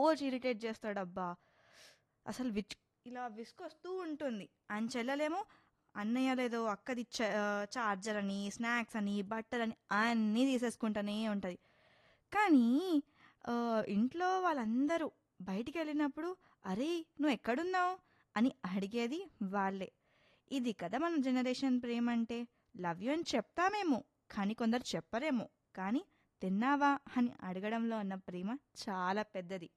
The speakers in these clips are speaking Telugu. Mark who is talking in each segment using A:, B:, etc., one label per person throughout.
A: రోజు ఇరిటేట్ చేస్తాడబ్బా అసలు విచ్ ఇలా విసుకొస్తూ ఉంటుంది ఆయన చెల్లెలేమో అన్నయ్య లేదో అక్కది చ- ఆ, చార్జర్ అని స్నాక్స్ అని బట్టలని అన్నీ తీసేసుకుంటూనే ఉంటుంది కానీ ఆ, ఇంట్లో వాళ్ళందరూ బయటికి వెళ్ళినప్పుడు అరే నువ్వు ఎక్కడున్నావు అని అడిగేది వాళ్ళే ఇది కదా మన జనరేషన్ ప్రేమ అంటే లవ్ యూ అని చెప్తామేమో కానీ కొందరు చెప్పరేమో కానీ తిన్నావా అని అడగడంలో ఉన్న ప్రేమ చాలా పెద్దది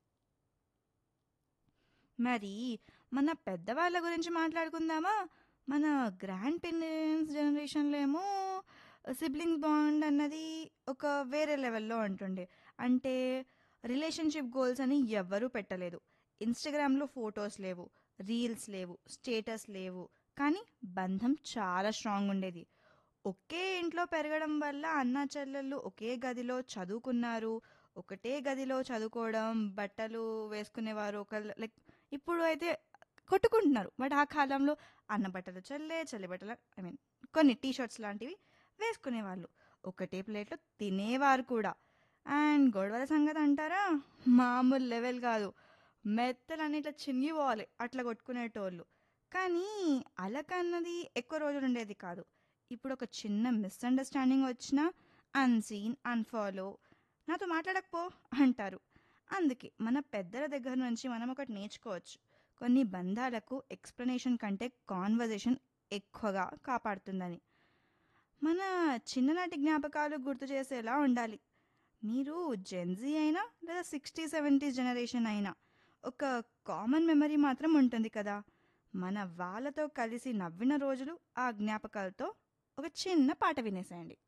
A: మరి మన పెద్దవాళ్ళ గురించి మాట్లాడుకుందామా మన గ్రాండ్ పేరెంట్స్ జనరేషన్లో ఏమో సిబ్లింగ్స్ బాండ్ అన్నది ఒక వేరే లెవెల్లో ఉంటుండే అంటే రిలేషన్షిప్ గోల్స్ అని ఎవ్వరూ పెట్టలేదు ఇన్స్టాగ్రామ్లో ఫొటోస్ లేవు రీల్స్ లేవు స్టేటస్ లేవు కానీ బంధం చాలా స్ట్రాంగ్ ఉండేది ఒకే ఇంట్లో పెరగడం వల్ల అన్నా చెల్లెళ్ళు ఒకే గదిలో చదువుకున్నారు ఒకటే గదిలో చదువుకోవడం బట్టలు వేసుకునేవారు ఒక లైక్ ఇప్పుడు అయితే కొట్టుకుంటున్నారు బట్ ఆ కాలంలో అన్న బట్టలు చల్లే చల్లి బట్టలు ఐ మీన్ కొన్ని టీ షర్ట్స్ లాంటివి వేసుకునేవాళ్ళు ఒకటే ప్లేట్లో తినేవారు కూడా అండ్ గొడవల సంగతి అంటారా మామూలు లెవెల్ కాదు మెత్తలు ఇట్లా చినిగిపోవాలి అట్లా కొట్టుకునేటోళ్ళు కానీ అలకన్నది ఎక్కువ రోజులు ఉండేది కాదు ఇప్పుడు ఒక చిన్న మిస్అండర్స్టాండింగ్ వచ్చినా అన్సీన్ అన్ఫాలో నాతో మాట్లాడకపో అంటారు అందుకే మన పెద్దల దగ్గర నుంచి మనం ఒకటి నేర్చుకోవచ్చు కొన్ని బంధాలకు ఎక్స్ప్లెనేషన్ కంటే కాన్వర్జేషన్ ఎక్కువగా కాపాడుతుందని మన చిన్ననాటి జ్ఞాపకాలు గుర్తు చేసేలా ఉండాలి మీరు జెన్జీ అయినా లేదా సిక్స్టీ సెవెంటీస్ జనరేషన్ అయినా ఒక కామన్ మెమరీ మాత్రం ఉంటుంది కదా మన వాళ్ళతో కలిసి నవ్విన రోజులు ఆ జ్ఞాపకాలతో ఒక చిన్న పాట వినేసేయండి